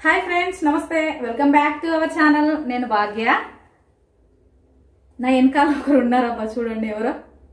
Hi friends namaste welcome back to our channel నేను భాగ్య నా వెనకాల ఒకరు ఉన్నారబ్బా చూడండి ఎవరో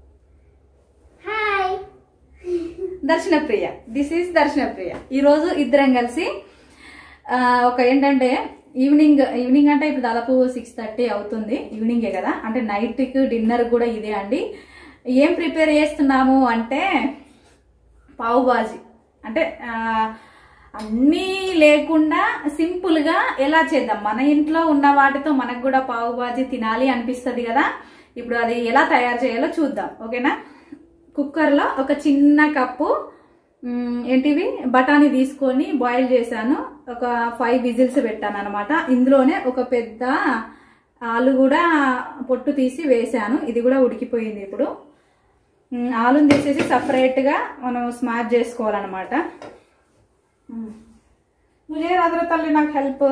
హాయ్ దర్శన ప్రియ దిస్ ఈస్ దర్శన ప్రియ ఈరోజు ఇద్దరం కలిసి ఆ, ఒక ఏంటంటే ఈవినింగ్ ఈవినింగ్ అంటే ఇప్పుడు దాదాపు సిక్స్ థర్టీ అవుతుంది ఈవినింగే కదా అంటే నైట్కి డిన్నర్ కూడా ఇదే అండి ఏం ప్రిపేర్ చేస్తున్నాము అంటే పావు బాజీ అంటే ఆ, అన్నీ లేకుండా సింపుల్ గా ఎలా చేద్దాం మన ఇంట్లో ఉన్న వాటితో మనకు కూడా పావు బాజీ తినాలి అనిపిస్తుంది కదా ఇప్పుడు అది ఎలా తయారు చేయాలో చూద్దాం ఓకేనా కుక్కర్లో ఒక చిన్న కప్పు మ్, ఏంటివి బఠానీ తీసుకొని బాయిల్ చేశాను ఒక ఫైవ్ విజిల్స్ పెట్టాను అనమాట ఇందులోనే ఒక పెద్ద ఆలు కూడా పొట్టు తీసి వేశాను ఇది కూడా ఉడికిపోయింది ఇప్పుడు మ్, ఆలుని తీసేసి సపరేట్గా మనం స్మాష్ చేసుకోవాలన్నమాట మ్. నువ్వు చేయరాదురా తల్లి నాకు హెల్ప్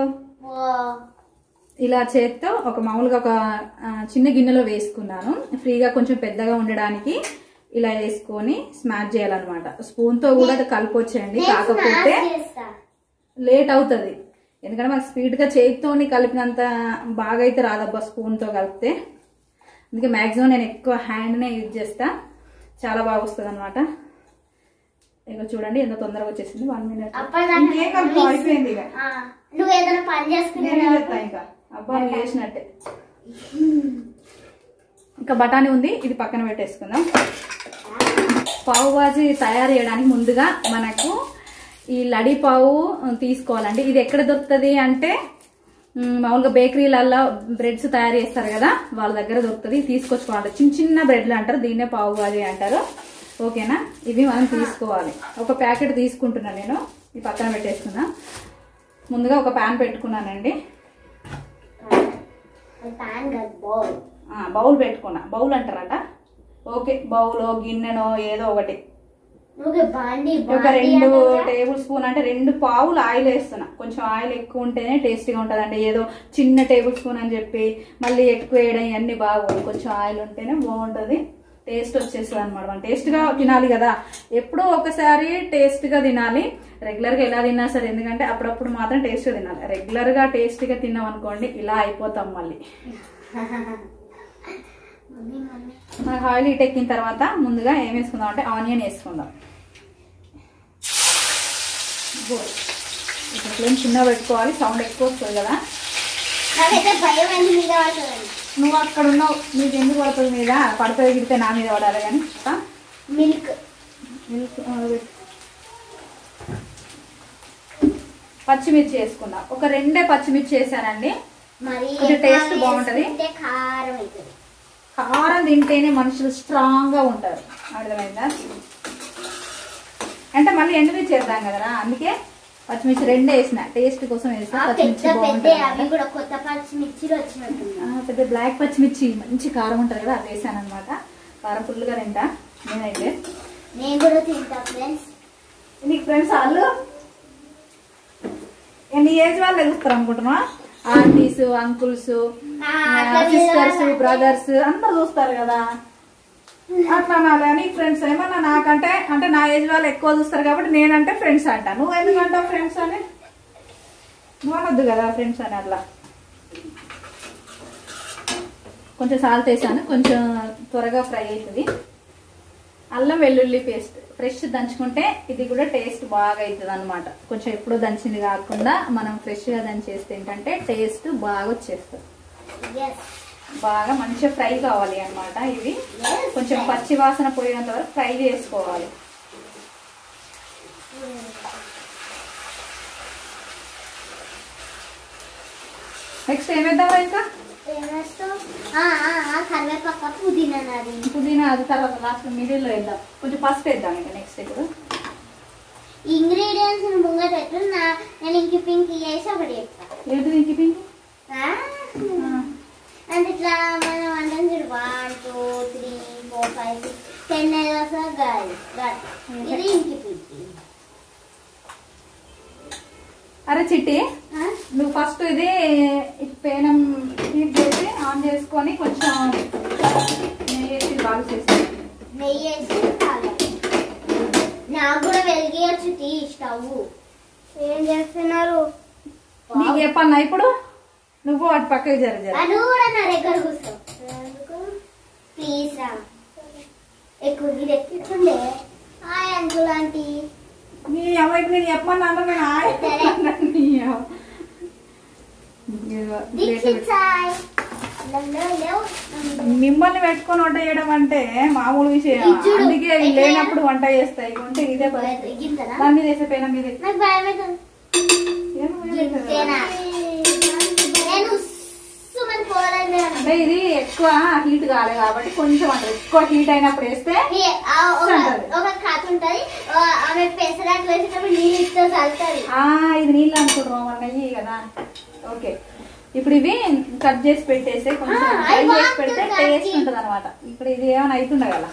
ఇలా చేత్తో ఒక మామూలుగా ఒక ఆ, చిన్న గిన్నెలో వేసుకున్నాను ఫ్రీగా కొంచెం పెద్దగా ఉండడానికి ఇలా వేసుకొని స్మాష్ చేయాలన్నమాట స్పూన్ తో కూడా అది కలిపొచ్చేయండి కాకపోతే లేట్ అవుతుంది ఎందుకంటే మనకు స్పీడ్ గా చేతితోని కలిపినంత బాగా అయితే రాదబ్బా స్పూన్ తో కలిపితే అందుకే మాక్సిమం నేను ఎక్కువ హ్యాండ్ నే యూజ్ చేస్తా చాలా బాగా వస్తుంది అనమాట ఇక చూడండి ఎంత తొందరగా వచ్చేసింది వన్ మినిట్ అప్పటిదాకా ఇంకేం కలుపు అయిపోయింది ఇక నువ్వు ఏదైనా పని నేనే చేసుకుంటున్నావు చేస్తా ఇంకా అబ్బా నువ్వు చేసినట్టే ఇంకా బఠానీ ఉంది ఇది పక్కన పెట్టేసుకుందాం పావు బాజీ తయారు చేయడానికి ముందుగా మనకు ఈ లడి పావు తీసుకోవాలండి ఇది ఎక్కడ దొరుకుతుంది అంటే మ్, మామూలుగా బేకరీలలో బ్రెడ్స్ తయారు చేస్తారు కదా వాళ్ళ దగ్గర దొరుకుతుంది తీసుకొచ్చుకోవాలి చిన్న చిన్న బ్రెడ్లు అంటారు దీన్నే పావు బాజీ అంటారు ఓకేనా ఇవి మనం తీసుకోవాలి ఒక ప్యాకెట్ తీసుకుంటున్నాను నేను ఈ పక్కన పెట్టేసుకున్నా ముందుగా ఒక ప్యాన్ పెట్టుకున్నానండి ప్యాన్ కాదు బౌల్ ఆ, బౌల్ పెట్టుకున్నా బౌల్ అంటారట ఓకే బౌలో గిన్నెనో ఏదో ఒకటి నువ్వు బాండి ఒక రెండు టేబుల్ స్పూన్ అంటే రెండు పావులు ఆయిల్ వేస్తున్నా కొంచెం ఆయిల్ ఎక్కువ ఉంటేనే టేస్టీగా ఉంటుంది అంటే ఏదో చిన్న టేబుల్ స్పూన్ అని చెప్పి మళ్ళీ ఎక్కువ వేయడం ఇవన్నీ బాగోదు కొంచెం ఆయిల్ ఉంటేనే బాగుంటుంది టేస్ట్ వచ్చేస్తుంది అనమాట మనం టేస్ట్గా తినాలి కదా ఎప్పుడో ఒకసారి టేస్ట్గా తినాలి రెగ్యులర్గా ఎలా తిన్నా సరే ఎందుకంటే అప్పుడప్పుడు మాత్రం టేస్ట్గా తినాలి రెగ్యులర్గా టేస్ట్గా తిన్నాం అనుకోండి ఇలా అయిపోతాం మళ్ళీ మమ్మీ మమ్మీ మనకు ఆయిల్ హీట్ ఎక్కిన తర్వాత ముందుగా ఏం వేసుకుందాం అంటే ఆనియన్ వేసుకుందాం గో- ఇప్పుడు ఫ్లేమ్ చిన్న పెట్టుకోవాలి సౌండ్ ఎక్కువ వస్తుంది కదా నాకైతే భయం అయింది మీద పడుతుంది నువ్వు అక్కడ ఉన్నావు నీకు ఎందుకు పడుతుంది మీద పడుతుంది గిడితే నా మీద పడాలి కానీ ఆ? మిల్క్ మిల్క్ ఆ, పెట్టు. పచ్చిమిర్చి వేసుకుందాం ఒక రెండే పచ్చిమిర్చి వేసానండి మరి కొంచెం taste బాగుంటది. అంటే కారం అవుతుంది కారం తింటేనే మనుషులు స్ట్రాంగ్ గా ఉంటారు అర్థమైందా అంటే మళ్ళీ ఎండుమిర్చి వేద్దాం కదరా అందుకే పచ్చిమిర్చి రెండే వేసిన టేస్ట్ కోసం వేసిన ఆ పచ్చిమిర్చి పెద్ద పెద్ద బాగుంటుంది అవి కూడా కొత్త పచ్చిమిర్చిలు వచ్చినట్టున్నాయి ఆ, పెద్ద బ్లాక్ పచ్చిమిర్చి మంచి కారం ఉంటుంది కదా అది వేసాను అనమాట కారం ఫుల్గా తింటా నేనైతే నేను కూడా తింటా ఫ్రెండ్స్ నీకు ఫ్రెండ్స్ వాళ్ళు ఎన్ని ఏజ్ వాళ్ళు ఎదుగుతారు అనుకుంటున్నా ఆంటీస్ అంకుల్స్ ఆ, అట్లా సిస్టర్స్ వీళ్ళ- బ్రదర్స్ అందరు చూస్తారు కదా అట్లా అనాలి అని ఫ్రెండ్స్ ఏమన్నా నాకంటే అంటే నా ఏజ్ వాళ్ళు ఎక్కువ చూస్తారు కాబట్టి నేనంటే ఫ్రెండ్స్ అంట నువ్వు ఎందుకంటావు ఫ్రెండ్స్ అని నువ్వు అనొద్దు కదా ఫ్రెండ్స్ అని అట్లా కొంచెం సాల్ట్ వేసాను కొంచెం త్వరగా ఫ్రై అవుతుంది అల్లం వెల్లుల్లి పేస్ట్ ఫ్రెష్ దంచుకుంటే ఇది కూడా టేస్ట్ బాగా అవుతుంది అనమాట కొంచెం ఎప్పుడు దంచింది కాకుండా మనం ఫ్రెష్గా దంచేస్తే ఏంటంటే టేస్ట్ బాగా వచ్చేస్తుంది Yes. బాగా మంచిగా ఫ్రై కావాలి అన్నమాట ఇవి Yes. కొంచెం పచ్చి వాసన పోయేంత వరకు ఫ్రై చేసుకోవాలి నెక్స్ట్ ఏమేద్దామా ఇంకా ఏం వేస్తావు? ఆ, ఆ, ఆ, కరివేపాకు పుదీనా నాది పుదీనా అది తర్వాత లాస్ట్ మిడిల్లో వేద్దాం కొంచెం పసుపు వేద్దాం ఇంకా నెక్స్ట్ ఇప్పుడు ఇంగ్రీడియంట్స్ ముంగట పెట్టు నా నేను ఇంక పింక్ చేసి ఒకటి చెప్తా ఏంటి దీనికి పింక్ ఆ? అంటే ఇట్లా మనం అంటాం చూడు one two three four five six ten వస్తా గాలి గట్ ఇది ఇంకి పింక్ అరే చిట్టి ఆ? నువ్వు ఫస్ట్ ఇది ఈ పేనం హీట్ చేసి ఆన్ చేసుకొని కొంచెం నెయ్యి వేసి బాగా చేసి నెయ్యి వేసి తాగాలి. నాకు కూడా వెలిగియచ్చు టీ స్టవ్ ఏం చేస్తున్నారు నీకు చెప్పన్నా ఇప్పుడు నువ్వు అటు పక్కకి జర జర ఆ, నువ్వు కూడా నా దగ్గర కూర్చో ప్లీజ్ రా ఎక్కువ ఇది ఎక్కుతుండే హాయ్ అంకుల్ ఆంటీ నీ అమ్మాయికి నేను చెప్పమన్నా అంటే నేను ఆయ్ సరే. నీ అవ్వ. ఇదిగో దీక్షిత్ ప్లేట్లో సాయ్ లేవు, లేవు. పెట్టు. మిమ్మల్ని పెట్టుకొని వంట చేయడం అంటే మామూలు విషయం ఇది చూడు. అందుకే ఇవి ఎట్లా? లేనప్పుడు వంట చేస్తాయి ఉంటే ఇదే పరిస్థితి గింతనా దాని మీద వేసే పైన మీద నాకు భయం అవుతుంది ఏం లేదు. గింతేనా నేను సుమన్ పోవాలని అంటే ఇది ఎక్కువ హీట్ కాలే కాబట్టి కొంచెం అంటే ఎక్కువ హీట్ అయినప్పుడు వేస్తే ఏ, ఆ, ఒక ఉంటది. ఒక కథ ఉంటది ఆ, ఆమె పెసరాకు వేసేటప్పుడు నీళ్ళు ఇస్తే చల్లుతుంది ఆ ఇది నీళ్ళు అనుకుంటున్నాం మన నెయ్యి కదా ఓకే ఇప్పుడు ఇవి కట్ చేసి పెట్టేస్తే కొంచెం ఆ, ఫ్రై I చేసి want పెడితే to టేస్ట్ cut ఉంటుంది అనమాట ఇప్పుడు ఇది ఏమైనా అవుతుండ కదా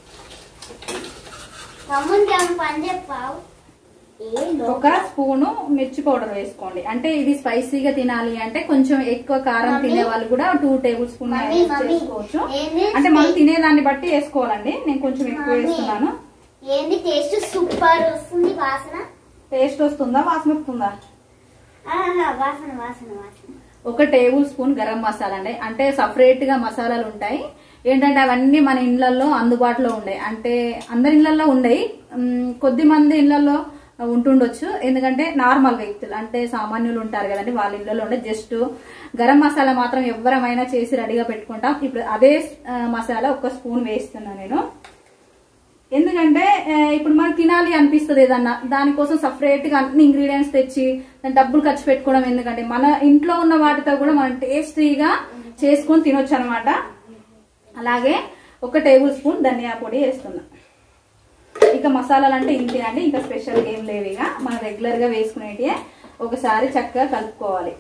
తమ్మునికి ఏమైనా పని చెప్పావు ఏ ఒక స్పూను మిర్చి పౌడర్ వేసుకోండి అంటే ఇది స్పైసీగా తినాలి అంటే కొంచెం ఎక్కువ కారం మమ్మీ? తినే వాళ్ళు కూడా two tablespoon mummy, mummy, చేసుకోవచ్చు ఏంది అంటే మనం తినేదాన్ని బట్టి వేసుకోవాలండి నేను కొంచెం ఎక్కువ మమ్మీ. వేస్తున్నాను ఏంది టేస్ట్ సూపర్ వస్తుంది వాసన టేస్ట్ వస్తుందా వాసన వస్తుందా ఆహా, వాసన వాసన వాసన ఒక టేబుల్ స్పూన్ గరం మసాలా అండి అంటే సపరేట్ గా మసాలాలు ఉంటాయి ఏంటంటే అవన్నీ మన ఇళ్లలో అందుబాటులో ఉండయి అంటే అందరి ఇళ్లలో ఉండయి ఉమ్, కొద్ది మంది ఇళ్లలో ఉంటుండొచ్చు ఎందుకంటే నార్మల్ వ్యక్తులు అంటే సామాన్యులు ఉంటారు కదండి వాళ్ళ ఇళ్లలో ఉండే జస్ట్ గరం మసాలా మాత్రం ఎవరమైనా చేసి రెడీగా పెట్టుకుంటాం ఇప్పుడు అదే ఆ, మసాలా ఒక స్పూన్ వేస్తున్నాను నేను ఎందుకంటే ఆ, ఇప్పుడు మనకు తినాలి అనిపిస్తుంది ఏదన్నా దానికోసం సపరేట్ గా అన్ని ఇంగ్రీడియంట్స్ తెచ్చి దాని డబ్బులు ఖర్చు పెట్టుకోవడం ఎందుకంటే మన ఇంట్లో ఉన్న వాటితో కూడా మనం టేస్టీగా చేసుకొని తినొచ్చు అనమాట అలాగే ఒక టేబుల్ స్పూన్ ధనియా పొడి వేస్తున్నా ఇక మసాలాలు అంటే ఇంతే అండి ఇంకా స్పెషల్ ఏం లేవు ఇక మనం రెగ్యులర్ గా వేసుకునేటివే ఒకసారి చక్కగా కలుపుకోవాలి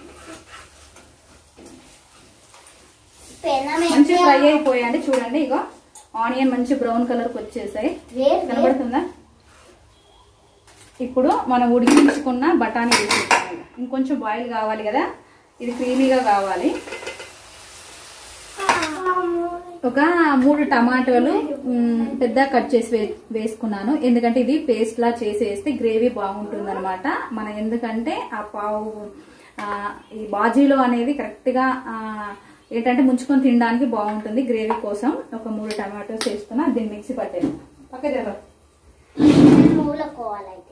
పెనం మంచి ఏంటి? ఫ్రై అయిపోయాయండి చూడండి ఇగో ఆనియన్ మంచి బ్రౌన్ కలర్ కి వచ్చేసాయి వేర్ వేర్. కనబడుతుందా ఇప్పుడు మనం ఉడికించుకున్న బఠానీ వేసేస్తాం ఇక. ఇంకొంచెం బాయిల్ కావాలి కదా ఇది క్రీమీగా కావాలి ఒక మూడు టమాటోలు మ్, పెద్ద కట్ చేసి వే- వేసుకున్నాను ఎందుకంటే ఇది పేస్ట్ లా చేసి వేస్తే గ్రేవీ బాగుంటుంది అనమాట మన ఎందుకంటే ఆ పావు ఆ, ఈ బాజీలో అనేది కరెక్ట్ గా ఆ, ఏంటంటే ముంచుకొని తినడానికి బాగుంటుంది గ్రేవీ కోసం ఒక మూడు టమాటోస్ వేస్తున్నా దీన్ని మిక్సీ పట్టేది పక్క జర మూలకోవాలైతే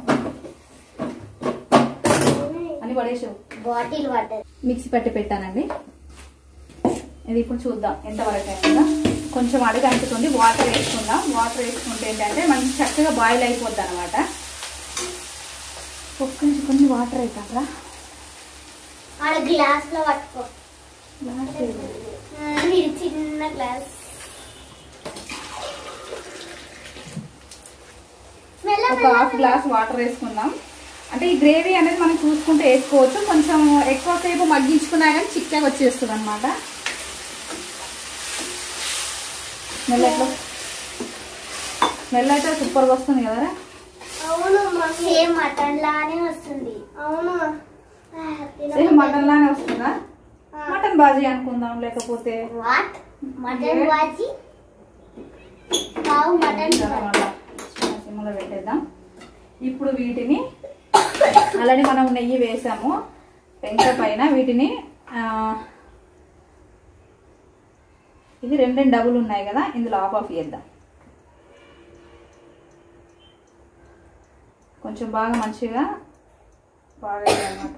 అని పడేసావు బాటిల్ పడ్డది మిక్సీ పట్టి పెట్టానండి ఇది ఇప్పుడు చూద్దాం ఎంత వరకు అయిందో కొంచెం అడుగు అంటుతుంది వాటర్ వేసుకుందాం వాటర్ వేసుకుంటే ఏంటంటే మనకి చక్కగా బాయిల్ అయిపోద్ది అనమాట ఒక్క నుంచి కొన్ని వాటర్ అవుతారా ఆడ గ్లాస్ లో పట్టుకో ఆ, ఇది చిన్న గ్లాస్ ఒక హాఫ్ గ్లాస్ వాటర్ వేసుకుందాం అంటే ఈ గ్రేవీ అనేది మనం చూసుకుంటే వేసుకోవచ్చు కొంచెం ఎక్కువసేపు మగ్గించుకున్నా కానీ చిక్కగా వచ్చేస్తుంది అనమాట స్మెల్ ఎట్లా స్మెల్ అయితే సూపర్గా వస్తుంది కదరా అవును సేమ్ మటన్ లానే వస్తుంది అవును సేమ్ మటన్ లానే వస్తుందా మటన్ బాజీ అనుకుందాం లేకపోతే వాట్ మటన్ బాజీ కావు మటన్ సిమ్లో పెట్టేద్దాం ఇప్పుడు వీటిని ఆల్రెడీ మనం నెయ్యి వేసాము పెంక పైన వీటిని ఆ, ఇది రెండు రెండు డబుల్ ఉన్నాయి కదా ఇందులో ఆఫ్ ఆఫ్ చేద్దాం కొంచెం బాగా మంచిగా బాగా అనమాట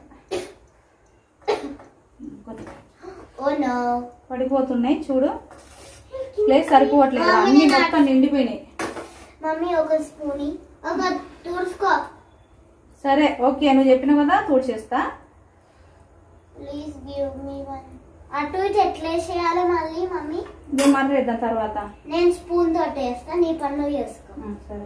ఓ నో పడిపోతున్నాయి చూడు ప్లేస్ సరిపోవట్లేదు అన్ని మొత్తం నిండిపోయినాయి మమ్మీ ఒక స్పూని ఒక తుడుచుకో సరే ఓకే నువ్వు చెప్పినావు కదా తూడ్చేస్తా ప్లీజ్ గివ్ మీ వన్ అటు ఇటు ఎట్లా వేసేయాలి మళ్ళీ మమ్మీ దీన్ని మర్రేద్దాం తర్వాత నేను స్పూన్ తోటి వేస్తా నీ పని నువ్వు చేసుకో ఉం, సరే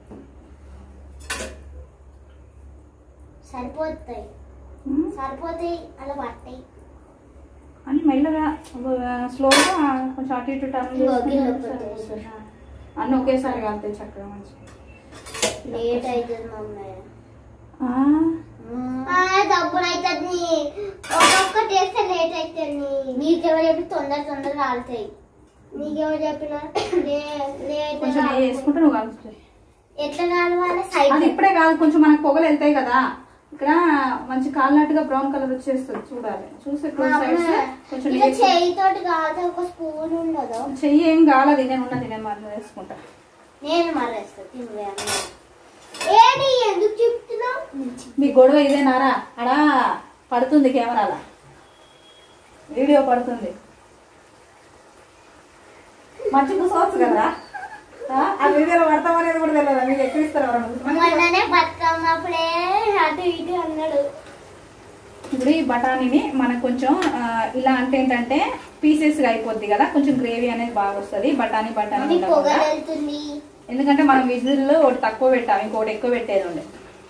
సరిపోతాయి ఉం, సరిపోతాయి అలా పట్టాయి అని మెల్లగా స్లోగా కొంచెం అటు ఇటు టర్న్ ఇదిగో చేసుకుంటే గిన్నె సరిపోతుంది. పెట్టేసి. ఆ, అన్నీ ఒకేసారి కాలుతాయి చక్కగా మంచిగా లేట్ అవుతుంది మమ్మీ ఆ, డబ్బులు అవుతుంది ఒక్కొక్కటి వేస్తే లేట్ అవుతుంది నీకెవరు చెప్పి తొందర తొందర కాలుతాయి నీకెవరు చెప్పిన లేట్ కొంచెం నెయ్యి వేసుకుంటే నువ్వు కలుస్తాయి ఎట్లా కాలవాలి అది సైడ్ ఇప్పుడే కాదు కొంచెం మనకు పొగలు వెళ్తాయి కదా ఇక్కడ మంచి కాలినట్టుగా బ్రౌన్ కలర్ వచ్చేస్తుంది చూడాలి చూసి టూ మా సైడ్స్ అమ్మ కొంచెం ఇలా నెయ్యి- చేయితోటి కాదు ఒక స్పూన్ ఉండదు చెయ్యి ఏం కాలేదు నేను ఉన్నది నేను మరి వేసుకుంటా నేను మరేస్తా తినవే అమ్మ ఏడి ఎందుకు చెప్తున్నావు మీ గొడవ ఇదేనారా అడా పడుతుంది కెమెరాల వీడియో పడుతుంది మంచి కూర్చోవచ్చు కదా ఆ? ఆ వీడియోలో పడతామనేది కూడా తెలియదు మీకు ఎక్కువ ఇస్తారు ఎవరన్నా. మొన్ననే బతుకమ్మ అప్పుడే అటు ఇటు అన్నాడు ఇప్పుడు ఈ బఠానీని మనకు కొంచెం ఆ, ఇలా అంటే ఏంటంటే పీసెస్ గా అయిపోద్ది కదా కొంచెం గ్రేవీ అనేది బాగా వస్తుంది బఠానీ బఠానీ మమ్మీ ఉండకుండా. పొగ వెళ్తుంది ఎందుకంటే మనం విజిల్లో ఒకటి తక్కువ పెట్టాం ఇంకోటి ఎక్కువ పెట్టేది ఉండే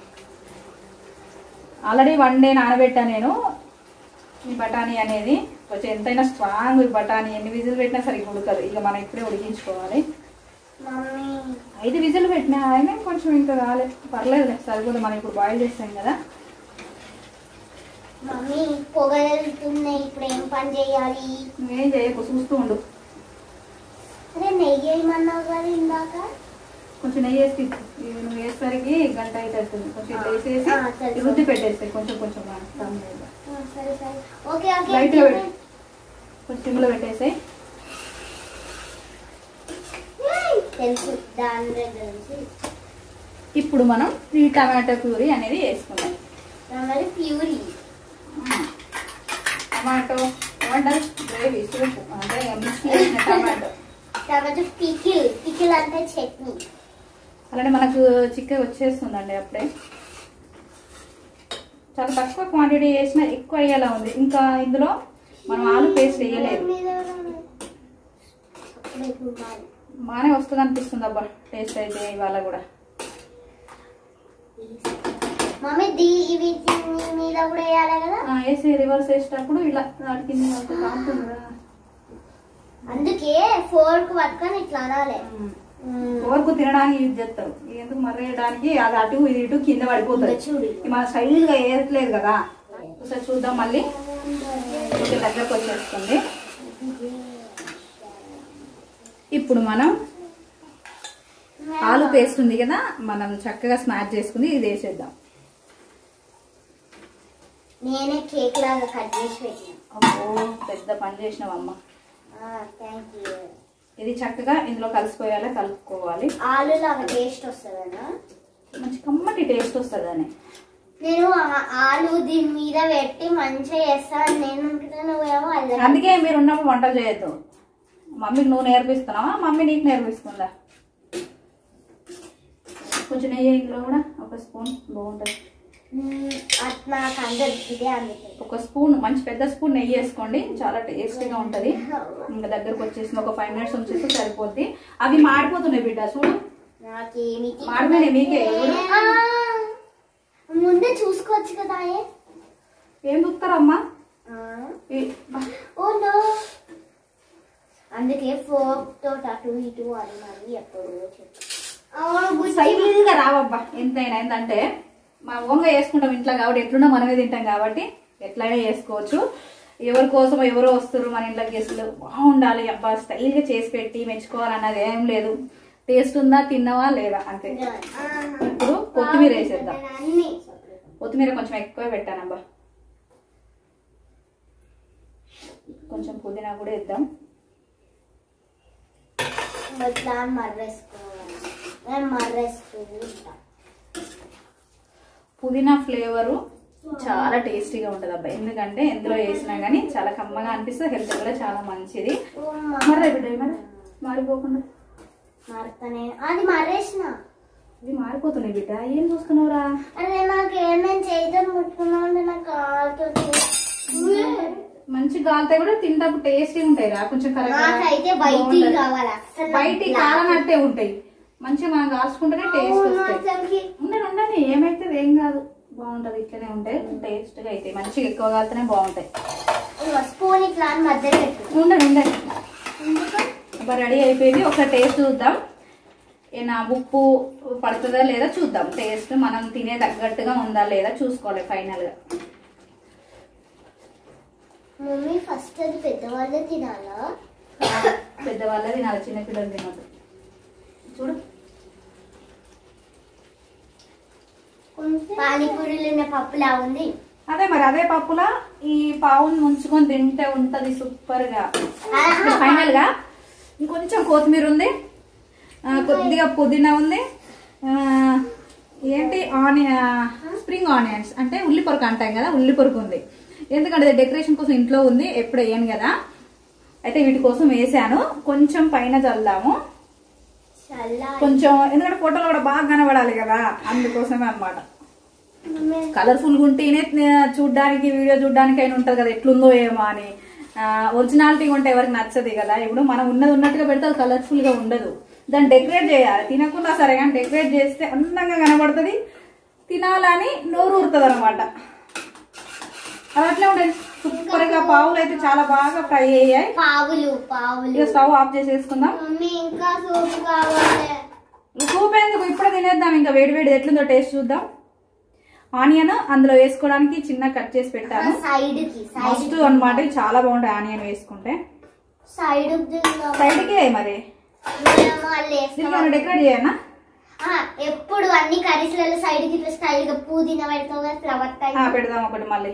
ఆల్రెడీ వన్ డే నానబెట్టా నేను ఈ బఠానీ అనేది కొంచెం ఎంతైనా స్ట్రాంగ్ ఈ బఠానీ ఎన్ని విజిల్ పెట్టినా సరిగ్గా ఉడకదు ఇక మనం ఇప్పుడే ఉడికించుకోవాలి మమ్మీ ఐదు విజిల్ పెట్టినా ఆయన కొంచెం ఇంకా కాలే పర్లేదు సరిపోదు మనం ఇప్పుడు బాయిల్ చేస్తాం కదా మమ్మీ పొగ వెళ్తున్నాయి ఇప్పుడు ఏం పని చేయాలి నువ్వేం చేయకు చూస్తూ ఉండు అరే నెయ్యి వేయమన్నావు కదా ఇందాక కొంచెం నెయ్యి వేసి తిప్పు. ఇవి నువ్వు వేసేసరికి గంట అవుతుంది కొంచెం ఇట్లా వేసేసి ఆ, తెలుసు. రుద్ది పెట్టేస్తాయి కొంచెం కొంచెం స్టవ్ మీద. ఆ, సరే సరే ఓకే ఓకే లైట్గా పెట్టు కొంచెం సిమ్లో పెట్టేసాయి తెలుసు దాని దగ్గర నుంచి ఇప్పుడు మనం ఈ టమాటో ప్యూరీ అనేది వేసుకుందాం మరి ప్యూరీ టమాటో ఏమంటారు గ్రేవీ సూప్ అంటే మిక్సీ చేసిన టమాటో తర్వాత పికిల్ పికిల్ అంటే చట్నీ అలానే మనకు చికెన్ వచ్చేస్తుందండి అప్పుడే చాలా తక్కువ క్వాంటిటీ వేసినా ఎక్కువ అయ్యేలా ఉంది ఇంకా ఇందులో మనం ఆలు పేస్ట్ వేయలేదు అప్పుడే చూడాలి. బాగానే వస్తుంది అనిపిస్తుంది అబ్బా టేస్ట్ అయితే ఇవాళ కూడా మమ్మీ దీ ఇవి దీని మీద కూడా వేయాలి కదా ఆ, వేసి రివర్స్ వేసేటప్పుడు ఇలా వాటి కింద వాటి కాలుతుంది కదా అందుకే ఫోర్క్ పట్టుకొని ఇట్లా అనాలి వరకు తినడానికి యూజ్ చేస్తారు ఎందుకు మర్రేయడానికి అది అటు ఇది ఇటు కింద పడిపోతుంది చూడు ఇది మన స్టైల్ గా ఏరట్లేదు కదా ఒకసారి చూద్దాం మళ్ళీ కొంచెం దగ్గరకు వచ్చేస్తుంది ఇప్పుడు మనం ఆలు పేస్ట్ ఉంది కదా మనం చక్కగా స్మాష్ చేసుకుని ఇది వేసేద్దాం నేనే కేక్ లాగా కట్ చేసి పెట్టిన అబ్బో పెద్ద పని చేసినావమ్మ థ్యాంక్ యూ ఇది చక్కగా ఇందులో కలిసిపోయేలా కలుపుకోవాలి ఆలు లాగా టేస్ట్ వస్తుందనా మంచి కమ్మటి టేస్ట్ వస్తుంది అని నేను ఆ- ఆలు దీని మీద పెట్టి మంచిగా చేస్తాను నేను అనుకుంటున్నా నువ్వేమో అల్లరి అందుకే మీరు ఉన్నప్పుడు వంటలు చేయొద్దు మమ్మీకి నువ్వు నేర్పిస్తున్నావా మమ్మీ నీకు నేర్పిస్తుందా కొంచెం నెయ్యి ఇందులో కూడా ఒక స్పూన్ బాగుంటుంది మ్మ్, అది నాకు అందరు ఇదే అందుకే ఒక స్పూన్ మంచి పెద్ద స్పూన్ నెయ్యి వేసుకోండి చాలా టేస్టీగా ఉంటుంది ఇంకా దగ్గరకు వచ్చేసి ఒక ఫైవ్ మినిట్స్ ఉంచేస్తే సరిపోద్ది అవి మాడిపోతున్నాయి బిడ్డ చూడు నాకేమి మాడిపోయినాయి మీకే ఎవరు ఆ, ముందే చూసుకోవచ్చు కదా ఏ? ఏం చూస్తారమ్మా ఆ, ఈ- ఓ నో అందుకే ఫోర్క్ తోటి అటు ఇటు అని మరి ఎప్పుడు చెప్పు అవును బుజ్జి. సైలెంట్ గా రావబ్బా ఎంతైనా ఏంటంటే మా ఓంగా వేసుకుంటాం ఇంట్లో కాబట్టి ఎట్లున్నా మనమే తింటాం కాబట్టి ఎట్లయినా చేసుకోవచ్చు ఎవరి కోసం ఎవరో వస్తారు మన ఇంట్లో గెస్టులు బాగుండాలి అబ్బా స్టైల్ గా చేసి పెట్టి మెచ్చుకోవాలన్నది ఏం లేదు టేస్ట్ ఉందా తిన్నావా లేదా అంతే ఆహా. ఇప్పుడు కొత్తిమీర వేసేద్దాం అన్ని కొత్తిమీర కొంచెం ఎక్కువ పెట్టానబ్బా కొంచెం పుదీనా కూడా వేద్దాం ఇట్లా మర్రేసుకోవాలి నేను మర్రేసుకుంటా పుదీనా ఫ్లేవరు చాలా టేస్టీగా ఉంటుంది అబ్బా ఎందుకంటే ఎందులో వేసినా కానీ చాలా కమ్మగా అనిపిస్తుంది హెల్త్ కూడా చాలా మంచిది మర్రే బిడ్డ మరి మారిపోకుండా మరతనే అది మర్రేసిన ఇవి మారిపోతున్నాయి బిడ్డ ఏం చూస్తున్నావురా అరే నాకు ఏమైనా చేయదని ముట్టుకున్నా అంటే నాకు కాలుతుంది మంచి గాలితే కూడా తింటప్పుడు టేస్టీ ఉంటాయి రా కొంచెం నాకైతే బయటికి కావాలి అస్సలు బయటి కాలనట్టే ఉంటాయి మంచిగా మనం కాల్చుకుంటేనే టేస్ట్ అవును, వస్తాయి అసలుకి. ఉండని ఉండని ఏమైతే ఏం కాదు బాగుంటది ఇట్లనే ఉంటాయి టేస్ట్ గా అయితే మంచిగా ఎక్కువ కాలితేనే బాగుంటాయి ఇదిగో స్పూన్ ఇట్లా అని మధ్యలో పెట్టు ఉండండి ఉండండి ఎందుకు ఇప్పుడు రెడీ అయిపోయింది ఒకసారి టేస్ట్ చూద్దాం ఏనా ఉప్పు పడుతుందా లేదా చూద్దాం టేస్ట్ మనం తినే తగ్గట్టుగా ఉందా లేదా చూసుకోవాలి ఫైనల్ గా మమ్మీ ఫస్ట్ అది పెద్దవాళ్ళే తినాలా పెద్దవాళ్ళే తినాలి చిన్నపిల్లలు తినదు చూడు పానీపూరీలు ఉన్న పప్పులా ఉంది అదే మరి అదే పప్పులా ఈ పావుని ముంచుకొని తింటే ఉంటది సూపర్ గా ఫైనల్ గా ఇంకొంచెం కొత్తిమీర ఉంది ఆ, కొద్దిగా పుదీనా ఉంది ఆ, ఏంటి ఆనియన్ స్ప్రింగ్ ఆనియన్స్ అంటే ఉల్లి పొరకు అంటాం కదా ఉల్లి పొరకు ఉంది ఎందుకంటే ఇది డెకరేషన్ కోసం ఇంట్లో ఉంది ఎప్పుడు వేయను కదా అయితే వీటి కోసం వేసాను కొంచెం పైన చల్దాము చల్లా కొంచెం ఎందుకంటే ఫోటోలో కూడా బాగా కనబడాలి కదా అందుకోసమే అన్నమాట కలర్ఫుల్ గా ఉంటేనే ఆ, చూడ్డానికి వీడియో చూడ్డానికి అయినా ఉంటది కదా ఎట్లుందో ఏమో అని ఒరిజినాలిటీ ఉంటే ఎవరికి నచ్చదు కదా ఇప్పుడు మనం ఉన్నది ఉన్నట్టుగా పెడితే అది కలర్ఫుల్ గా ఉండదు దాన్ని డెకరేట్ చేయాలి తినకుండా సరే కానీ డెకరేట్ చేస్తే అందంగా కనబడుతుంది తినాలని నోరు ఊరుతుంది అనమాట అది అట్లే ఉండేది సూపర్ గా పావులు అయితే చాలా బాగా ఫ్రై అయ్యాయి పావులు పావులు ఇక స్టవ్ ఆఫ్ చేసేసుకుందాం మమ్మీ ఇంకా సూప్ కావాలి సూప్ ఎందుకు ఇప్పుడే తినేద్దాం ఇంకా వేడి వేడి ఎట్లుందో టేస్ట్ చూద్దాం ఆనియన్ అందులో వేసుకోవడానికి చిన్న కట్ చేసి పెట్టాను సైడ్ కి సైడ్ మస్ట్ అన్నమాట ఇది చాలా బాగుంటాయి ఆనియన్ వేసుకుంటే సైడ్ సైడ్కి మరి దీనికి ఏమైనా డెకరేట్ చేయనా ఎప్పుడు అన్ని కర్రీస్లలో సైడ్ కి ఇట్లా స్టైల్ గా పుదీనా పెడతావు కదా ఫ్లవర్ ఆ, టైప్ పెడదాం ఒకటి మళ్ళీ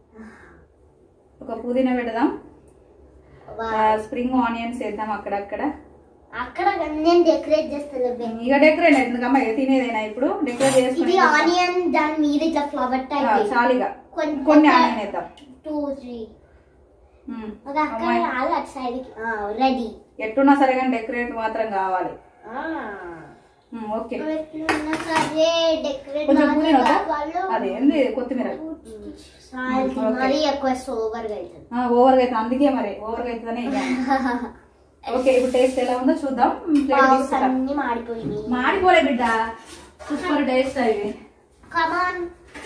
ఒక పుదీనా పెడదాం స్ప్రింగ్ ఆనియన్స్ వేద్దాం అక్కడక్కడ అక్కడ నేను డెకరేట్ చేస్తాను ఇక డెకరేట్ ఎందుకమ్మా ఇక తినేదేనా ఇప్పుడు డెకరేట్ ఇది చేసుకుని ఆనియన్ దాని మీద ఇట్లా ఫ్లవర్ టైప్ చాలిగా కొన్ని కొన్ని ఆనియన్ వేద్దాం టూ త్రీ ఉమ్. ఒక అక్కడ రాదు అటు సైడ్ కి రెడీ ఎట్టున్నా సరే కానీ డెకరేట్ మాత్రం కావాలి ఉమ్, ఓకే సరే డెకరేట్ కొంచెం పుదీనా వద్దా? అది ఏంది కొత్తిమీర మరీ ఎక్కువ సోబర్ గా అవుతుంది ఆ, ఓవర్గా అయితే అందుకే మరి ఓవర్గా అవుతుందనే ఇక. ఓకే ఇప్పుడు టేస్ట్ ఎలా ఉందో చూద్దాం ప్లేట్ పావుస్ తీసుకుంటాం అన్ని మాడిపోయినాయి మాడిపోలే బిడ్డ సూపర్ టేస్ట్ అవి కమాన్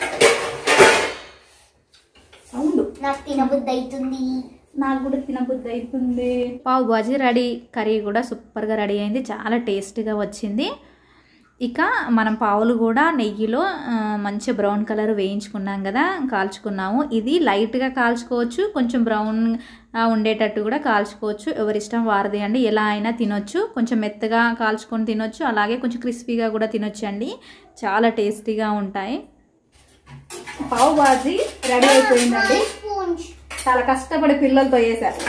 సౌండ్ నాకు తినబుద్ధి అవుతుంది నాకు కూడా తినబుద్ధి అవుతుంది పావు బాజీ రెడీ కర్రీ కూడా సూపర్గా రెడీ అయింది చాలా టేస్టీగా వచ్చింది ఇక మనం పావులు కూడా నెయ్యిలో ఆ, మంచి బ్రౌన్ కలర్ వేయించుకున్నాం కదా కాల్చుకున్నాము ఇది లైట్గా కాల్చుకోవచ్చు కొంచెం బ్రౌన్ ఆ, ఉండేటట్టు కూడా కాల్చుకోవచ్చు ఎవరిష్టం వారిది అండి ఎలా అయినా తినొచ్చు కొంచెం మెత్తగా కాల్చుకొని తినొచ్చు అలాగే కొంచెం క్రిస్పీగా కూడా తినొచ్చు అండి చాలా టేస్టీగా ఉంటాయి పావు బాజీ రెడీ అయిపోయిందండి స్పూన్స్ చాలా కష్టపడి పిల్లలతో చేశారు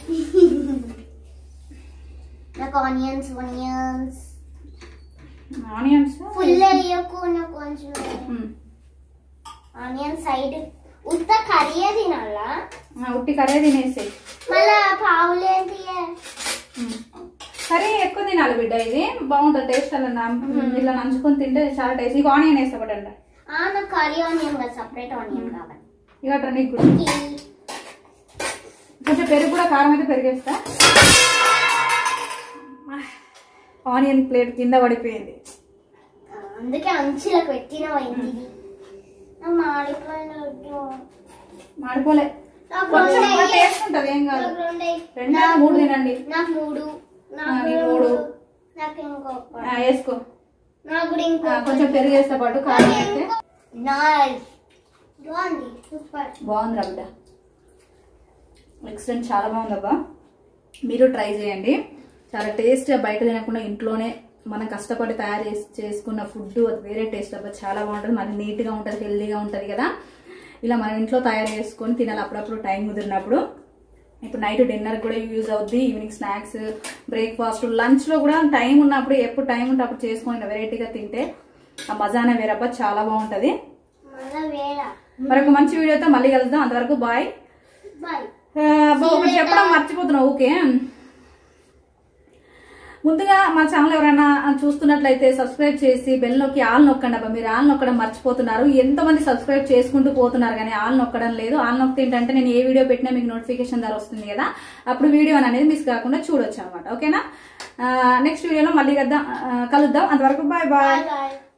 నాకు ఆనియన్స్ ఆనియన్స్ ఆనియన్స్ ఫుల్ వేయకు నాకు కొంచెం ఆనియన్ సైడ్ ఉత్త కర్రీ తినాలా ఉట్టి కర్రీ తినేసి మళ్ళా పావులు ఏంటి కర్రీ ఎక్కువ తినాలి బిడ్డ ఇది బాగుంటుంది టేస్ట్ అలా నం- ఇలా నంచుకొని తింటే చాలా టేస్ట్ ఇక ఆనియన్ వేస్తా పడండి ఆ నాకు కర్రీ ఆనియన్ కదా సపరేట్ ఆనియన్ కావాలి ఇక అట్లా నీకు కూడా. కొంచెం పెరుగు కూడా కారం అయితే పెరిగేస్తా ఆనియన్ ప్లేట్ కింద పడిపోయింది ఆ, అందుకే అంచులకు పెట్టిన పోయింది ఇది. నాకు మాడిపోయినట్టు మాడిపోలే నాకు కొంచెం రెండు కూడా వేయి. టేస్ట్ ఉంటుంది ఏం కాదు నాకు రెండు వేయి. రెండు మూడు తినండి నాకు మూడు నాకు ఆ, నీకు మూడు మూడు. నాకు ఇంకో ఆ, వేసుకో నాకు కూడా ఇంకో ఆ, కొంచెం పెరుగు వేస్తా పాటు కారం వేస్తే నైస్ బాగుంది సూపర్ బాగుంది బిడ్డ ఎక్సలెంట్ చాలా బాగుందబ్బా మీరు ట్రై చేయండి చాలా టేస్ట్గా బయట తినకుండా ఇంట్లోనే మనం కష్టపడి తయారు చేసి చేసుకున్న ఫుడ్ అది వేరే టేస్ట్ అబ్బా చాలా బాగుంటుంది మరి నీట్గా ఉంటుంది హెల్దీగా ఉంటుంది కదా ఇలా మనం ఇంట్లో తయారు చేసుకొని తినాలి అప్పుడప్పుడు టైం కుదిరినప్పుడు ఇప్పుడు నైట్ డిన్నర్ కూడా యూజ్ అవుద్ది ఈవినింగ్ స్నాక్స్ బ్రేక్ఫాస్ట్ లంచ్లో కూడా టైం ఉన్నప్పుడు ఎప్పుడు టైం ఉంటే అప్పుడు చేసుకొని వెరైటీగా తింటే ఆ మజానే వేరబ్బా చాలా బాగుంటుంది మళ్ళా వేళ మరొక మంచి వీడియోతో మళ్ళీ కలుద్దాం అంతవరకు బాయ్ బాయ్ ఆ, అబ్బా, ఒకటి చెప్పడం మర్చిపోతున్నావు ఓకే ముందుగా మా ఛానల్ ఎవరైనా చూస్తున్నట్లయితే సబ్స్క్రైబ్ చేసి బెల్ నొక్కి ఆల్ నొక్కండి అబ్బా మీరు ఆల్ నొక్కడం మర్చిపోతున్నారు ఎంతమంది సబ్స్క్రైబ్ చేసుకుంటూ పోతున్నారు కానీ ఆల్ నొక్కడం లేదు ఆల్ నొక్కితే ఏంటంటే నేను ఏ వీడియో పెట్టినా మీకు నోటిఫికేషన్ ద్వారా వస్తుంది కదా అప్పుడు వీడియో అనేది మిస్ కాకుండా చూడొచ్చు అనమాట ఓకేనా నెక్స్ట్ వీడియోలో మళ్ళీ కలుద్దాం కలుద్దాం అంతవరకు బాయ్ బాయ్ బాయ్ బాయ్